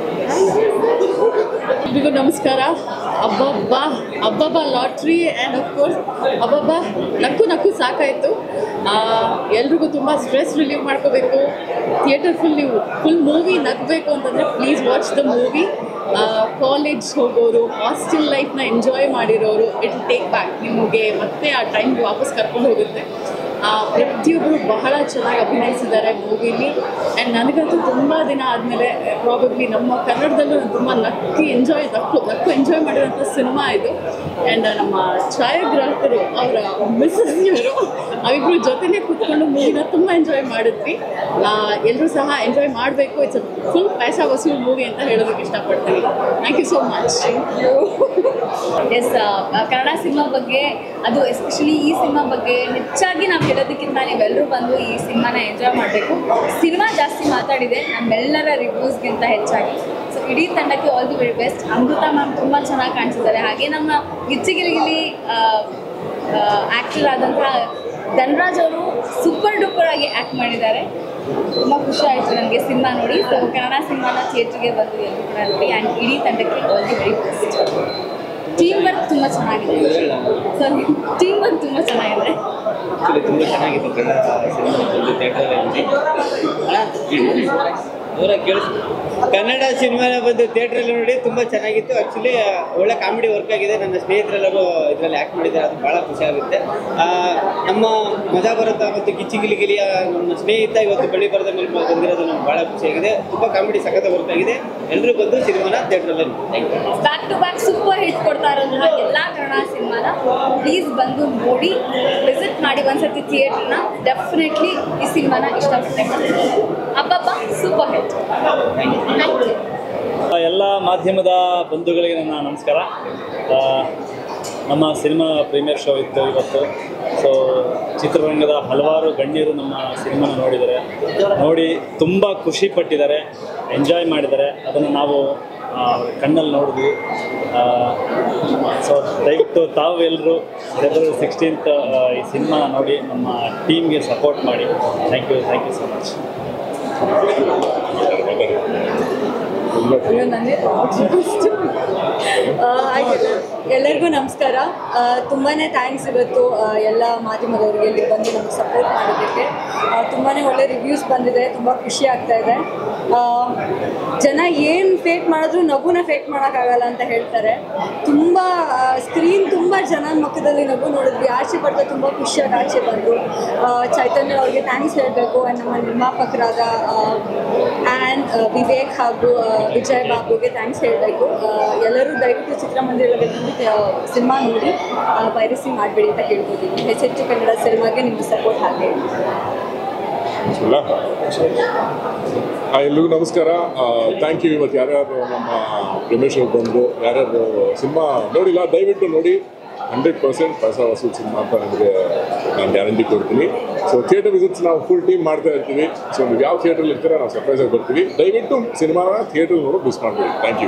ಎಲ್ರಿಗೂ ನಮಸ್ಕಾರ ಅಬ್ಬಬ್ಬ ಅಬ್ಬಬ್ಬ ಲಾಟ್ರಿ ಆ್ಯಂಡ್ ಅಫ್ಕೋರ್ಸ್ ಅಬ್ಬಬ್ಬ ನಕ್ಕು ನಕ್ಕು ಸಾಕಾಯಿತು ಎಲ್ರಿಗೂ ತುಂಬ ಸ್ಟ್ರೆಸ್ ರಿಲೀವ್ ಮಾಡ್ಕೋಬೇಕು ಥಿಯೇಟರ್ ಫುಲ್ ನೀವು ಫುಲ್ ಮೂವಿ ನಗಬೇಕು ಅಂತಂದರೆ please watch the movie college ಹೋಗೋರು ಹಾಸ್ಟೆಲ್ ಲೈಫ್ನ ಎಂಜಾಯ್ ಮಾಡಿರೋರು ಇಟ್ ಟೇಕ್ ಬ್ಯಾಕ್ ನಿಮಗೆ ಮತ್ತೆ ಆ ಟೈಮ್ಗೆ ವಾಪಸ್ ಕರ್ಕೊಂಡು ಹೋಗುತ್ತೆ ಆ, ಪ್ರತಿಯೊಬ್ಬರು ಬಹಳ ಚೆನ್ನಾಗಿ ಅಭಿನಯಿಸಿದ್ದಾರೆ ಮೂವಿಲಿ ಆ್ಯಂಡ್ ನನಗಂತೂ ತುಂಬ ದಿನ ಆದಮೇಲೆ ಪ್ರಾಬಬ್ಲಿ ನಮ್ಮ ಕನ್ನಡದಲ್ಲೂ ನಾನು ತುಂಬ ನಕ್ಕಿ ಎಂಜಾಯ್ ನಕ್ಕು ನಕ್ಕು ಎಂಜಾಯ್ ಮಾಡಿರೋಂಥ ಸಿನಿಮಾ ಇದು ಆ್ಯಂಡ್ ನಮ್ಮ ಛಾಯಾಗ್ರಾಹಕರು ಅವರ ಮಿಸ್ಸಸ್ ಇವರು ಅವಿಬ್ರು ಜೊತೆನೇ ಕೂತ್ಕೊಂಡು ಮೂವಿನ ತುಂಬ ಎಂಜಾಯ್ ಮಾಡಿದ್ವಿ ಎಲ್ಲರೂ ಸಹ ಎಂಜಾಯ್ ಮಾಡಬೇಕು it's full paisa vasool movie ಅಂತ ಹೇಳೋದಕ್ಕೆ ಇಷ್ಟಪಡ್ತೀನಿ thank you so much yes Kannada cinema ಬಗ್ಗೆ ಅದು ಎಸ್ಪೆಷಲಿ ಈ ಸಿನಿಮಾ ಬಗ್ಗೆ ಹೆಚ್ಚಾಗಿ ನಾವು ಹೇಳೋದಕ್ಕಿಂತ ನೀವೆಲ್ಲರೂ ಬಂದು ಈ ಸಿನಿಮಾನ ಎಂಜಾಯ್ ಮಾಡಬೇಕು ಸಿನಿಮಾ ಜಾಸ್ತಿ ಮಾತಾಡಿದೆ ನಮ್ಮೆಲ್ಲರ ರಿವ್ಯೂಸ್ಗಿಂತ ಹೆಚ್ಚಾಗಿ ಸೊ ಇಡೀ ತಂಡಕ್ಕೆ all the very best Amrutha ma'am ತುಂಬ ಚೆನ್ನಾಗಿ ಕಾಣಿಸಿದ್ದಾರೆ ಹಾಗೆ ನಮ್ಮ ಗಿಚ್ಚಿಗಿಲಿಗಿಲಿ ಆ್ಯಕ್ಟರ್ ಆದಂತಹ ಧನರಾಜ್ ಅವರು ಸೂಪರ್ ಡೂಪರ್ ಆಗಿ ಆ್ಯಕ್ಟ್ ಮಾಡಿದ್ದಾರೆ ತುಂಬ ಖುಷಿ ಆಯಿತು ನನಗೆ ಸಿನಿಮಾ ನೋಡಿ ಸೊ ಕನ್ನಡ ಸಿನಿಮಾನ ಥಿಯೇಟ್ರಿಗೆ ಬಂದು ಎಲ್ಲರೂ ಕೂಡ ನೋಡಿ ಆ್ಯಂಡ್ ಇಡೀ ತಂಡಕ್ಕೆ all the very best team work ತುಂಬ ಚೆನ್ನಾಗಿದೆ ಸಾರಿ ಟೀಮ್ ವರ್ಕ್ ತುಂಬ ಚೆನ್ನಾಗಿದೆ ಆ್ಯಕ್ಚುಲಿ ತುಂಬ ಚೆನ್ನಾಗಿತ್ತು ಕನ್ನಡ ಸಿನಿಮಾ ಒಂದು ಥಿಯೇಟ್ರಲ್ಲಿ ಜೋರಾಗಿ ಕೇಳಿಸ್ ಕನ್ನಡ ಸಿನಿಮಾನ ಬಂದು ಥಿಯೇಟ್ರಲ್ಲಿ ನೋಡಿ ತುಂಬ ಚೆನ್ನಾಗಿತ್ತು ಆ್ಯಕ್ಚುಲಿ ಒಳ್ಳೆ ಕಾಮಿಡಿ ವರ್ಕ್ ಆಗಿದೆ ನನ್ನ ಸ್ನೇಹಿತರೆಲ್ಲರೂ ಇದರಲ್ಲಿ ಆ್ಯಕ್ಟ್ ಮಾಡಿದ್ದಾರೆ ಅದು ಭಾಳ ಖುಷಿ ಆಗುತ್ತೆ ಆ, ನಮ್ಮ ಮಜಾ ಬರುತ್ತಾ ಮತ್ತು ಗಿಚ್ಚಿ ಗಿಲಿ ಗಿಲಿಯ ನಮ್ಮ ಸ್ನೇಹಿತ ಇವತ್ತು ಬಳಿ ಬರದ ಮೇಲೆ ಬಂದಿರೋದು ನಮ್ಗೆ ಭಾಳ ಖುಷಿಯಾಗಿದೆ ತುಂಬ ಕಾಮಿಡಿ ಸಖತ್ ವರ್ಕ್ ಆಗಿದೆ ಎಲ್ಲರೂ ಬಂದು ಸಿನಿಮಾನ ಥಿಯೇಟ್ರಲ್ಲಿ thank you back to back super hit ಕೊಡ್ತಾ ಇರೋಂತಹ ಎಲ್ಲ ಕನ್ನಡ ಸಿನಿಮಾನ ಪ್ಲೀಸ್ ಬಂದು ನೋಡಿ ವಿಸಿಟ್ ಮಾಡಿ ಒಂದ್ಸತಿ ಥಿಯೇಟ್ರನ್ನ ಡೆಫಿನೆಟ್ಲಿ ಈ ಸಿನಿಮಾನ ಇಷ್ಟಪಟ್ಟೆ ಅಬ್ಬಬ್ಬ ಸೂಪರ್ ಹಿಟ್ ಥ್ಯಾಂಕ್ ಯು ಎಲ್ಲ ಮಾಧ್ಯಮದ ಬಂಧುಗಳಿಗೆ ನನ್ನ ನಮಸ್ಕಾರ ಆ, ನಮ್ಮ ಸಿನಿಮಾ ಪ್ರೀಮಿಯರ್ ಶೋ ಇತ್ತು ಇವತ್ತು ಸೊ ಚಿತ್ರರಂಗದ ಹಲವಾರು ಗಣ್ಯರು ನಮ್ಮ ಸಿನಿಮಾನ ನೋಡಿದ್ದಾರೆ ನೋಡಿ ತುಂಬ ಖುಷಿ ಪಟ್ಟಿದ್ದಾರೆ ಎಂಜಾಯ್ ಮಾಡಿದ್ದಾರೆ ಅದನ್ನು ನಾವು ಆ, ಕಣ್ಣಲ್ಲಿ ನೋಡಿದ್ವಿ ಸೊ ದಯವಿಟ್ಟು ತಾವು ಎಲ್ಲರೂ ಫೆಬ್ರವರಿ ಸಿಕ್ಸ್ಟೀನ್ತ್ ಈ ಸಿನಿಮಾ ನೋಡಿ ನಮ್ಮ ಟೀಮ್ಗೆ ಸಪೋರ್ಟ್ ಮಾಡಿ thank you thank you so much ಅಯ್ಯೋ ನನಗೆ ಎಲ್ಲರಿಗೂ ನಮಸ್ಕಾರ ತುಂಬಾ ಥ್ಯಾಂಕ್ಸ್ ಇವತ್ತು ಆ, ಎಲ್ಲ ಮಾಧ್ಯಮದವರಿಗೆ ಇಲ್ಲಿ ಬಂದು ನಮ್ಗೆ ಸಪೋರ್ಟ್ ಮಾಡೋದಕ್ಕೆ ತುಂಬಾ ಒಳ್ಳೆ ರಿವ್ಯೂಸ್ ಬಂದಿದೆ ತುಂಬ ಖುಷಿ ಆಗ್ತಾ ಇದೆ ಆ, ಜನ ಏನು ಫೇಕ್ ಮಾಡಿದ್ರು ನಗುನ ಫೇಕ್ ಮಾಡೋಕ್ಕಾಗಲ್ಲ ಅಂತ ಹೇಳ್ತಾರೆ ತುಂಬ ಸ್ಕ್ರೀನ್ ತುಂಬ ಜನ ಮುಖದಲ್ಲಿ ನಗು ನೋಡಿದ್ವಿ ಆಚೆ ಬರ್ತಾ ತುಂಬ ಖುಷಿಯಾಗಿ ಆಚೆ ಬಂದರು ಚೈತನ್ಯ ಅವ್ರಿಗೆ ಥ್ಯಾಂಕ್ಸ್ ಹೇಳಬೇಕು ಆ್ಯಂಡ್ ನಮ್ಮ ನಿರ್ಮಾಪಕರಾದ ಆ್ಯಂಡ್ ವಿವೇಕ್ ಹಾಗೂ ಆ, ವಿಜಯ್ ಬಾಬುಗೆ ಥ್ಯಾಂಕ್ಸ್ ಹೇಳಬೇಕು ಎಲ್ಲರೂ ದಯವಿಟ್ಟು ಚಿತ್ರಮಂದಿರಗಳಿಗೆ ಬಂದು ಸಿನಿಮಾ ನೋಡಿ ಪೈರಸಿ ಮಾಡಬೇಡಿ ಅಂತ ಕೇಳ್ಕೊತೀನಿ ಹೆಚ್ಚೆಚ್ಚು ಕನ್ನಡ ಸಿನಿಮಾಗೆ ನಿಮ್ಮ ಸಪೋರ್ಟ್ ಹಾಗೆ ಇಲ್ಲ ಆ, ಎಲ್ರಿಗೂ ನಮಸ್ಕಾರ ಥ್ಯಾಂಕ್ ಯು ಇವತ್ತು ಯಾರ್ಯಾರು ನಮ್ಮ ರಮೇಶ್ ಅವ್ರು ಬಂದು ಯಾರ್ಯಾರು ಸಿನಿಮಾ ನೋಡಿಲ್ಲ ದಯವಿಟ್ಟು ನೋಡಿ ಹಂಡ್ರೆಡ್ ಪರ್ಸೆಂಟ್ ಪೈಸ ವಸೂಲ್ ಸಿನಿಮಾ ಅಂತ ನಿಮಗೆ ನಾನು ಗ್ಯಾರಂಟಿ ಕೊಡ್ತೀನಿ ಸೊ ಥಿಯೇಟರ್ ವಿಸಿಟ್ಸ್ ನಾವು ಫುಲ್ ಟೀಮ್ ಮಾಡ್ತಾ ಇರ್ತೀವಿ ಸೊ ನೀವು ಯಾವ ಥಿಯೇಟ್ರಲ್ಲಿ ಇರ್ತೀರ ನಾವು ಸರ್ಪ್ರೈಸಾಗಿ ಬರ್ತೀವಿ ದಯವಿಟ್ಟು ಸಿನಿಮಾನ ಥಿಯೇಟರ್ ನೋಡೋದು ಮಿಸ್ ಮಾಡಬೇಡಿ thank you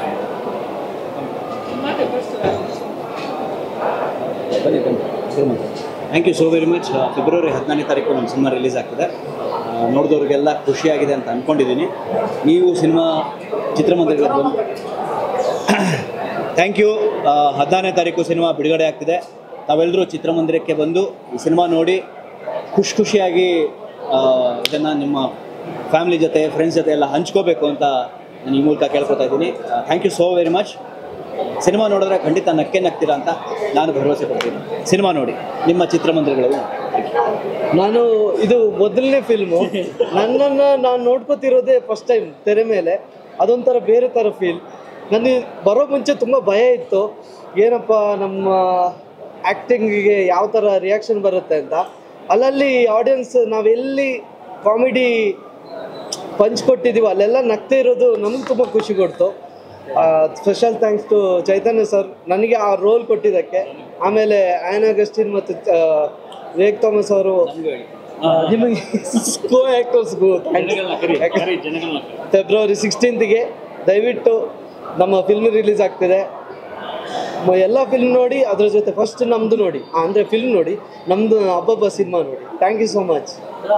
thank you so very much February ಹದಿನಾರನೇ ತಾರೀಕು ನಮ್ಮ ಸಿನಿಮಾ ರಿಲೀಸ್ ಆಗ್ತದೆ ಆ, ನೋಡಿದವ್ರಿಗೆಲ್ಲ ಖುಷಿಯಾಗಿದೆ ಅಂತ ಅಂದ್ಕೊಂಡಿದ್ದೀನಿ ನೀವು ಸಿನಿಮಾ ಚಿತ್ರಮಂದಿರಗಳಿಗೆ ಬಂದು ಥ್ಯಾಂಕ್ ಯು ಹದಿನಾರನೇ ತಾರೀಕು ಸಿನಿಮಾ ಬಿಡುಗಡೆ ಆಗ್ತಿದೆ ತಾವೆಲ್ಲರೂ ಚಿತ್ರಮಂದಿರಕ್ಕೆ ಬಂದು ಈ ಸಿನಿಮಾ ನೋಡಿ ಖುಷಿ ಖುಷಿಯಾಗಿ ಇದನ್ನು ನಿಮ್ಮ ಫ್ಯಾಮಿಲಿ ಜೊತೆ ಫ್ರೆಂಡ್ಸ್ ಜೊತೆ ಎಲ್ಲ ಹಂಚ್ಕೋಬೇಕು ಅಂತ ನಾನು ಈ ಮೂಲಕ ಕೇಳ್ಕೊತಾ ಇದ್ದೀನಿ thank you so very much cinema ನೋಡಿದ್ರೆ ಖಂಡಿತ ನಕ್ಕೆ ನಗ್ತೀರಾ ಅಂತ ನಾನು ಭರವಸೆ ಕೊಡ್ತೀನಿ ಸಿನಿಮಾ ನೋಡಿ ನಿಮ್ಮ ಚಿತ್ರಮಂದಿರಗಳಲ್ಲಿ ನಾನು ಇದು ಮೊದಲನೇ ಫಿಲ್ಮು ನನ್ನನ್ನು ನಾನು ನೋಡ್ಕೋತಿರೋದೇ ಫಸ್ಟ್ ಟೈಮ್ ತೆರೆ ಮೇಲೆ ಅದೊಂಥರ ಬೇರೆ ಥರ ಫೀಲ್ ನನಗೆ ಬರೋ ಮುಂಚೆ ತುಂಬ ಭಯ ಇತ್ತು ಏನಪ್ಪ ನಮ್ಮ ಆ್ಯಕ್ಟಿಂಗಿಗೆ ಯಾವ ಥರ ರಿಯಾಕ್ಷನ್ ಬರುತ್ತೆ ಅಂತ ಅಲ್ಲಲ್ಲಿ ಆಡಿಯನ್ಸ್ ನಾವೆಲ್ಲಿ ಕಾಮಿಡಿ ಪಂಚ್ ಕೊಟ್ಟಿದ್ದೀವಿ ಅಲ್ಲೆಲ್ಲ ನಗ್ತಾ ಇರೋದು ನಮಗೆ ತುಂಬ ಖುಷಿ ಕೊಡ್ತು special thanks to Chaitanya sir ನನಗೆ ಆ ರೋಲ್ ಕೊಟ್ಟಿದ್ದಕ್ಕೆ ಆಮೇಲೆ ಆ್ಯನ್ ಅಗಸ್ಟಿನ್ ಮತ್ತು ಆ, ವಿವೇಕ್ ಥಾಮಸ್ ಅವರು ನಿಮಗೆ ಕೋ ಆ್ಯಕ್ಟರ್ಸ್ಗೂ ಫೆಬ್ರವರಿ ಸಿಕ್ಸ್ಟೀನ್ತ್ಗೆ ದಯವಿಟ್ಟು ನಮ್ಮ ಫಿಲ್ಮ್ ರಿಲೀಸ್ ಆಗ್ತಿದೆ ಮ- ಎಲ್ಲ ಫಿಲ್ಮ್ ನೋಡಿ ಅದ್ರ ಜೊತೆ ಫಸ್ಟ್ ನಮ್ಮದು ನೋಡಿ ಅಂದರೆ ಫಿಲ್ಮ್ ನೋಡಿ ನಮ್ಮದು ಹಬ್ಬಬ್ಬ ಸಿನಿಮಾ ನೋಡಿ ಥ್ಯಾಂಕ್ ಯು ಸೋ ಮಚ್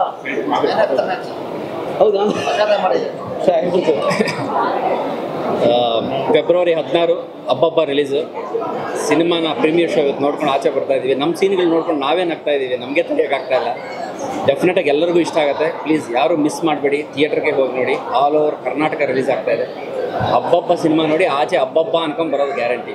ಹೌದಾ ಥ್ಯಾಂಕ್ ಯು ಸರ್ ಫೆಬ್ರವರಿ ಹದಿನಾರು ಹಬ್ಬಬ್ಬ ರಿಲೀಸು ಸಿನಿಮಾನ ಪ್ರೀಮಿಯರ್ ಶೋ ಇವತ್ತು ನೋಡ್ಕೊಂಡು ಆಚೆ ಬರ್ತಾ ಇದ್ದೀವಿ ನಮ್ಮ ಸೀನ್ಗಳು ನೋಡ್ಕೊಂಡು ನಾವೇ ನಗ್ತಾ ಇದ್ದೀವಿ ನಮಗೆ ತಡೆಯೋಕ್ಕಾಗ್ತಾ ಇಲ್ಲ ಡೆಫಿನೆಟಾಗಿ ಎಲ್ಲರಿಗೂ ಇಷ್ಟ ಆಗುತ್ತೆ ಪ್ಲೀಸ್ ಯಾರು ಮಿಸ್ ಮಾಡಬೇಡಿ ಥಿಯೇಟ್ರಿಗೆ ಹೋಗಿ ನೋಡಿ ಆಲ್ ಓವರ್ ಕರ್ನಾಟಕ ರಿಲೀಸ್ ಆಗ್ತಾ ಇದೆ ಹಬ್ಬಬ್ಬ ಸಿನಿಮಾ ನೋಡಿ ಆಚೆ ಹಬ್ಬಬ್ಬ ಅನ್ಕೊಂಡು ಬರೋದು ಗ್ಯಾರಂಟಿ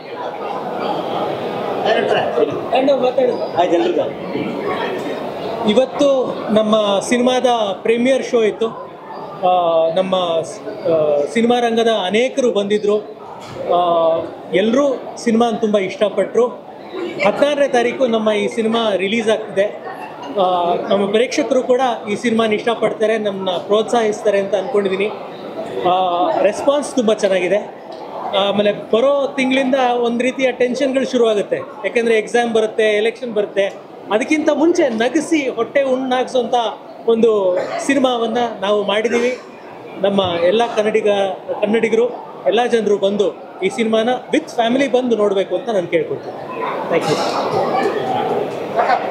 ಆಯ್ತು ಎಲ್ರಿಗೂ ಇವತ್ತು ನಮ್ಮ ಸಿನಿಮಾದ ಪ್ರೀಮಿಯರ್ ಶೋ ಇತ್ತು ಆ, ನಮ್ಮ ಸ್- ಆ, ಸಿನಿಮಾ ರಂಗದ ಅನೇಕರು ಬಂದಿದ್ದರು ಎಲ್ಲರೂ ಸಿನಿಮಾ ತುಂಬ ಇಷ್ಟಪಟ್ಟರು ಹದಿನಾರನೇ ತಾರೀಕು ನಮ್ಮ ಈ ಸಿನಿಮಾ ರಿಲೀಸ್ ಆಗ್ತಿದೆ ಆ, ನಮ್ಮ ಪ್ರೇಕ್ಷಕರು ಕೂಡ ಈ ಸಿನಿಮಾನ ಇಷ್ಟಪಡ್ತಾರೆ ನಮ್ಮನ್ನ ಪ್ರೋತ್ಸಾಹಿಸ್ತಾರೆ ಅಂತ ಅಂದ್ಕೊಂಡಿದ್ದೀನಿ ರೆಸ್ಪಾನ್ಸ್ ತುಂಬ ಚೆನ್ನಾಗಿದೆ ಆಮೇಲೆ ಬರೋ ತಿಂಗಳಿಂದ ಒಂದು ರೀತಿಯ ಟೆನ್ಷನ್ಗಳು ಶುರುವಾಗುತ್ತೆ ಯಾಕೆಂದರೆ ಎಕ್ಸಾಮ್ ಬರುತ್ತೆ ಎಲೆಕ್ಷನ್ ಬರುತ್ತೆ ಅದಕ್ಕಿಂತ ಮುಂಚೆ ನಗಿಸಿ ಹೊಟ್ಟೆ ಉಣ್ಣಾಗಿಸೋಂಥ ಒಂದು ಸಿನಿಮಾವನ್ನು ನಾವು ಮಾಡಿದ್ದೀವಿ ನಮ್ಮ ಎಲ್ಲ ಕನ್ನಡಿಗ ಕನ್ನಡಿಗರು ಎಲ್ಲ ಜನರು ಬಂದು ಈ ಸಿನಿಮಾನ ವಿತ್ ಫ್ಯಾಮಿಲಿ ಬಂದು ನೋಡಬೇಕು ಅಂತ ನಾನು ಕೇಳ್ಕೊಳ್ತೀನಿ ಥ್ಯಾಂಕ್ ಯು ಸಾಕು